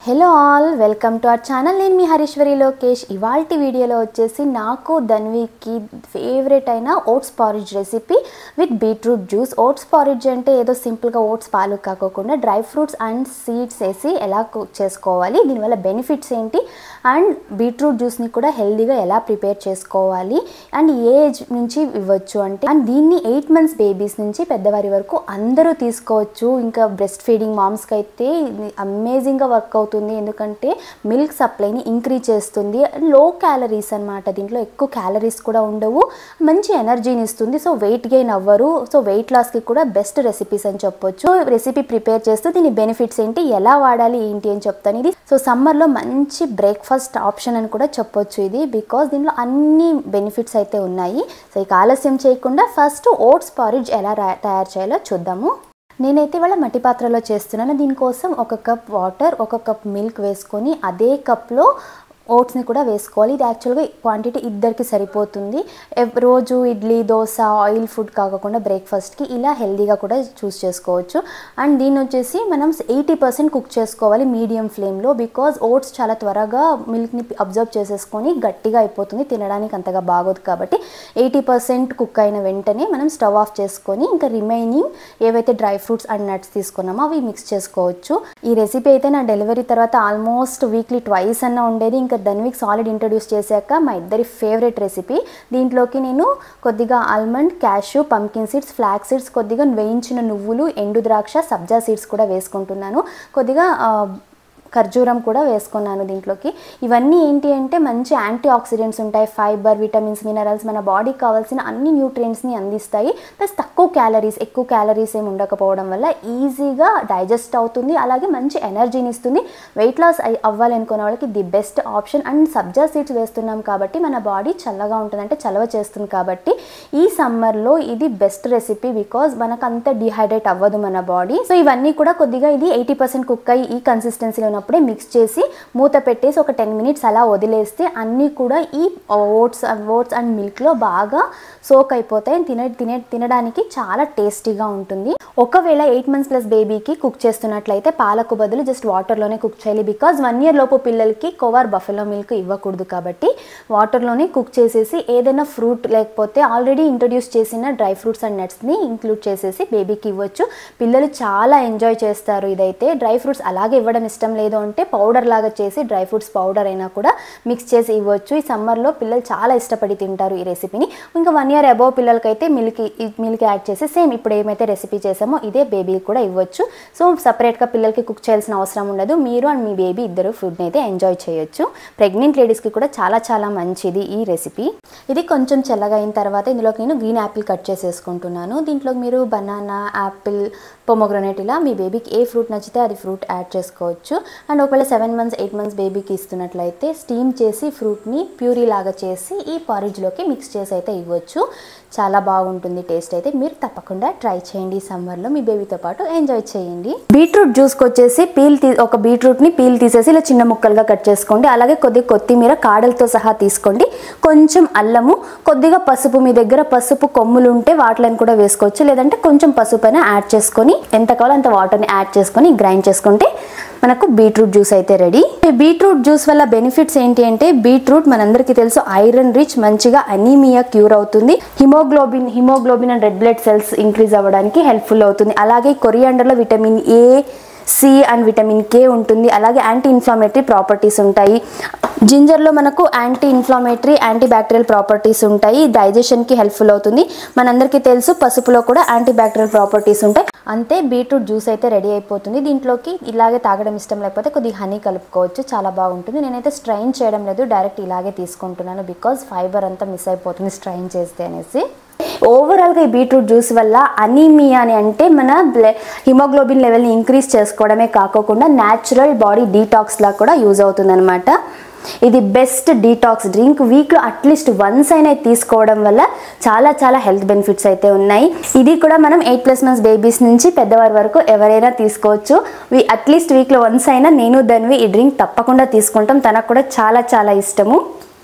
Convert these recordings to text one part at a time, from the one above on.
hello all welcome to our channel నేను మీ హరీశ్వరి లోకేష్ ఇవాల్టి వీడియోలో వచ్చేసి నాకు ధన్వికి ఫేవరెట్ అయిన oats porridge recipe with beetroot juice oats porridge అంటే ఏదో సింపుల్గా ఓట్స్ పాలు కాకోకుండా డ్రై ఫ్రూట్స్ అండ్ సీడ్స్ వేసి ఎలా కుక్ చేసుకోవాలి దీనివల్ల బెనిఫిట్స్ ఏంటి అండ్ బీట్రూట్ జ్యూస్ని కూడా హెల్దీగా ఎలా ప్రిపేర్ చేసుకోవాలి అండ్ ఏ ఏజ్ నుంచి ఇవ్వచ్చు అంటే అండ్ దీన్ని ఎయిట్ మంత్స్ బేబీస్ నుంచి పెద్దవారి వరకు అందరూ తీసుకోవచ్చు ఇంకా బ్రెస్ట్ ఫీడింగ్ మామ్స్కి అయితే ఇది అమేజింగ్గా వర్క్ అవుతుంది ఎందుకంటే మిల్క్ సప్లైని ఇంక్రీజ్ చేస్తుంది లో క్యాలరీస్ అన్నమాట దీంట్లో ఎక్కువ క్యాలరీస్ కూడా ఉండవు మంచి ఎనర్జీని ఇస్తుంది సో వెయిట్ గెయిన్ అవ్వరు సో వెయిట్ లాస్కి కూడా బెస్ట్ రెసిపీస్ అని చెప్పొచ్చు రెసిపీ ప్రిపేర్ చేస్తూ దీని బెనిఫిట్స్ ఏంటి ఎలా వాడాలి ఏంటి అని చెప్తాను ఇది సో సమ్మర్లో మంచి బ్రేక్ఫాస్ట్ ఆప్షన్ అని కూడా చెప్పొచ్చు ఇది బికాస్ దీనిలో అన్ని బెనిఫిట్స్ అయితే ఉన్నాయి సో ఇక ఆలస్యం చేయకుండా ఫస్ట్ ఓట్స్ పారిజ్ ఎలా రా- తయారు చేయాలో చూద్దాము నేనైతే ఇవాళ మట్టి పాత్రలో చేస్తున్నాను దీనికోసం ఒక కప్ వాటర్ ఒక కప్ మిల్క్ వేసుకొని అదే కప్లో ఓట్స్ని కూడా వేసుకోవాలి ఇది యాక్చువల్గా క్వాంటిటీ ఇద్దరికి సరిపోతుంది ఎవ్- రోజు ఇడ్లీ దోశ ఆయిల్ ఫుడ్ కాకుండా బ్రేక్ఫాస్ట్కి ఇలా హెల్దీగా కూడా చూస్ చేసుకోవచ్చు అండ్ దీన్ని వచ్చేసి మనం ఎయిటీ పర్సెంట్ కుక్ చేసుకోవాలి మీడియం ఫ్లేమ్లో బికాజ్ ఓట్స్ చాలా త్వరగా మిల్క్ని అబ్జర్వ్ చేసేసుకొని గట్టిగా అయిపోతుంది తినడానికి అంతగా బాగోదు కాబట్టి ఎయిటీ పర్సెంట్ కుక్ అయిన వెంటనే మనం స్టవ్ ఆఫ్ చేసుకొని ఇంకా రిమైనింగ్ ఏవైతే డ్రై ఫ్రూట్స్ అండ్ నట్స్ తీసుకున్నామో అవి మిక్స్ చేసుకోవచ్చు ఈ రెసిపీ అయితే నా డెలివరీ తర్వాత ఆల్మోస్ట్ వీక్లీ ట్వైస్ అన్న ఉండేది ఇంకా ధన్విక్ సాలిడ్ ఇంట్రడ్యూస్ చేశాక మా ఇద్దరి ఫేవరెట్ రెసిపీ దీంట్లోకి నేను కొద్దిగా almond cashew pumpkin seeds flax seeds కొద్దిగా వేయించిన నువ్వులు ఎండు ద్రాక్ష సబ్జా సీడ్స్ కూడా వేసుకుంటున్నాను కొద్దిగా ఆ, ఖర్జూరం కూడా వేసుకున్నాను దీంట్లోకి ఇవన్నీ ఏంటి అంటే మంచి యాంటీ ఆక్సిడెంట్స్ ఉంటాయి ఫైబర్ విటమిన్స్ మినరల్స్ మన బాడీకి కావాల్సిన అన్ని న్యూట్రియంట్స్ని అందిస్తాయి ప్లస్ తక్కువ క్యాలరీస్ ఎక్కువ క్యాలరీస్ ఏమి ఉండకపోవడం వల్ల ఈజీగా డైజెస్ట్ అవుతుంది అలాగే మంచి ఎనర్జీని ఇస్తుంది వెయిట్ లాస్ అవ్వాలి అనుకునే వాళ్ళకి the best option and sabja seeds వేస్తున్నాం కాబట్టి మన బాడీ చల్లగా ఉంటుంది అంటే చలవ చేస్తుంది కాబట్టి ఈ సమ్మర్లో ఇది బెస్ట్ రెసిపీ బికాజ్ మనకు అంత డిహైడ్రేట్ అవ్వదు మన బాడీ సో ఇవన్నీ కూడా కొద్దిగా ఇది ఎయిటీ పర్సెంట్ కుక్ అయ్యి ఈ కన్సిస్టెన్సీలో ఉన్నప్పుడే మిక్స్ చేసి మూత పెట్టేసి ఒక టెన్ మినిట్స్ అలా వదిలేస్తే అన్నీ కూడా ఈ ఓట్స్ ఓట్స్ అండ్ మిల్క్లో బాగా సోక్ అయిపోతాయి తిన తినే తినడానికి చాలా టేస్టీగా ఉంటుంది ఒకవేళ ఎయిట్ మంత్స్ ప్లస్ బేబీకి కుక్ చేస్తున్నట్లయితే పాలకు బదులు జస్ట్ వాటర్లోనే కుక్ చేయాలి బికాజ్ వన్ ఇయర్ లోపు పిల్లలకి కోవార్ బఫెలో మిల్క్ ఇవ్వకూడదు కాబట్టి వాటర్లోనే కుక్ చేసేసి ఏదైనా ఫ్రూట్ లేకపోతే ఆల్రెడీ ఇంట్రడ్యూస్ చేసిన డ్రై ఫ్రూట్స్ అండ్ నట్స్ని ఇంక్లూడ్ చేసేసి బేబీకి ఇవ్వచ్చు పిల్లలు చాలా ఎంజాయ్ చేస్తారు ఇదైతే డ్రై ఫ్రూట్స్ అలాగే ఇవ్వడం ఇష్టం లేదు అంటే పౌడర్ లాగా చేసి డ్రై ఫ్రూట్స్ పౌడర్ అయినా కూడా మిక్స్ చేసి ఇవ్వచ్చు ఈ సమ్మర్లో పిల్లలు చాలా ఇష్టపడి తింటారు ఈ రెసిపీని ఇంకా వన్ ఇయర్ అబోవ్ పిల్లలకైతే మిల్క్ మిల్క్ యాడ్ చేసి సేమ్ ఇప్పుడు ఏమైతే రెసిపీ చేసామో ఇదే బేబీకి కూడా ఇవ్వచ్చు సో సపరేట్గా పిల్లలకి కుక్ చేయాల్సిన అవసరం ఉండదు మీరు అండ్ మీ బేబీ ఇద్దరు ఫుడ్ని అయితే ఎంజాయ్ చేయొచ్చు ప్రెగ్నెంట్ లేడీస్కి కూడా చాలా చాలా మంచిది ఈ రెసిపీ ఇది కొంచెం చల్లగా అయిన తర్వాత ఇందులోకి నేను గ్రీన్ యాపిల్ కట్ చేసేసుకుంటున్నాను దీంట్లో మీరు బనానా యాపిల్ పొమోగ్రనేట్ ఇలా మీ బేబీకి ఏ ఫ్రూట్ నచ్చితే అది ఫ్రూట్ యాడ్ చేసుకోవచ్చు అండ్ ఒకవేళ సెవెన్ మంత్స్ ఎయిట్ మంత్స్ బేబీకి ఇస్తున్నట్లయితే స్టీమ్ చేసి ఫ్రూట్ని ప్యూరీ లాగా చేసి ఈ పారిజ్లోకి మిక్స్ చేసి అయితే ఇవ్వచ్చు చాలా బాగుంటుంది టేస్ట్ అయితే మీరు తప్పకుండా ట్రై చేయండి ఈ సమ్మర్లో మీ బేబీతో పాటు ఎంజాయ్ చేయండి బీట్రూట్ జ్యూస్కి వచ్చేసి పీల్ తీ ఒక బీట్రూట్ని పీల్ తీసేసి ఇలా చిన్న ముక్కలుగా కట్ చేసుకోండి అలాగే కొద్దిగా కొత్తిమీర కాడలతో సహా తీసుకోండి కొంచెం అల్లము కొద్దిగా పసుపు మీ దగ్గర పసుపు కొమ్ములు ఉంటే వాటిని కూడా వేసుకోవచ్చు లేదంటే కొంచెం పసుపు అయినా యాడ్ చేసుకొని ఎంత కావాలో అంత వాటర్ని యాడ్ చేసుకొని గ్రైండ్ చేసుకుంటే మనకు బీట్రూట్ జ్యూస్ అయితే రెడీ ఈ బీట్రూట్ జ్యూస్ వల్ల బెనిఫిట్స్ ఏంటి అంటే బీట్రూట్ మనందరికీ తెలుసు ఐరన్ రిచ్ మంచిగా అనీమియా క్యూర్ అవుతుంది haemoglobin haemoglobin and red blood cells increase అవ్వడానికి హెల్ప్ఫుల్ అవుతుంది అలాగే కొరియాండర్లో vitamin A C and vitamin K ఉంటుంది అలాగే యాంటీ ఇన్ఫ్లామేటరీ ప్రాపర్టీస్ ఉంటాయి జింజర్లో మనకు anti inflammatory anti bacterial properties ఉంటాయి డైజెషన్కి హెల్ప్ఫుల్ అవుతుంది మనందరికీ తెలుసు పసుపులో కూడా యాంటీ బ్యాక్టీరియల్ ప్రాపర్టీస్ ఉంటాయి అంతే బీట్రూట్ జ్యూస్ అయితే రెడీ అయిపోతుంది దీంట్లోకి ఇలాగే తాగడం ఇష్టం లేకపోతే కొద్దిగా హనీ కలుపుకోవచ్చు చాలా బాగుంటుంది నేనైతే స్ట్రైన్ చేయడం లేదు డైరెక్ట్ ఇలాగే తీసుకుంటున్నాను బికాజ్ ఫైబర్ అంతా మిస్ అయిపోతుంది స్ట్రైన్ చేస్తే అనేసి ఓవరాల్గా ఈ బీట్రూట్ జ్యూస్ వల్ల అనీమియా అని అంటే మన బ్ల హిమోగ్లోబిన్ లెవెల్ని ఇంక్రీజ్ చేసుకోవడమే కాకోకుండా న్యాచురల్ బాడీ డీటాక్స్ లా కూడా యూజ్ అవుతుందన్నమాట ఇది బెస్ట్ డీటాక్స్ డ్రింక్ వీక్లో అట్లీస్ట్ వన్స్ అయినా ఇది తీసుకోవడం వల్ల చాలా చాలా హెల్త్ బెనిఫిట్స్ అయితే ఉన్నాయి ఇది కూడా మనం ఎయిట్ ప్లస్ మంత్స్ బేబీస్ నుంచి పెద్దవారి వరకు ఎవరైనా తీసుకోవచ్చు వి అట్లీస్ట్ వీక్లో వన్స్ అయినా నేను దానివి ఈ డ్రింక్ తప్పకుండా తీసుకుంటాం తనకు కూడా చాలా చాలా ఇష్టము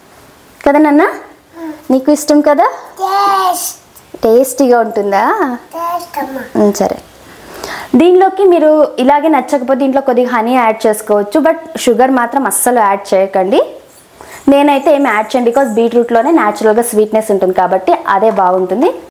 కదా నాన్న నీకు ఇష్టం కదా టేస్ట్ టేస్టీగా ఉంటుందా టేస్ట్ అమ్మా ఉమ్, సరే దీనిలోకి మీరు ఇలాగే నచ్చకపోతే దీంట్లో కొద్దిగా హనీ యాడ్ చేసుకోవచ్చు బట్ షుగర్ మాత్రం అస్సలు యాడ్ చేయకండి నేనైతే ఏమి యాడ్ చేయను బికాస్ బీట్రూట్లోనే న్యాచురల్గా స్వీట్నెస్ ఉంటుంది కాబట్టి అదే బాగుంటుంది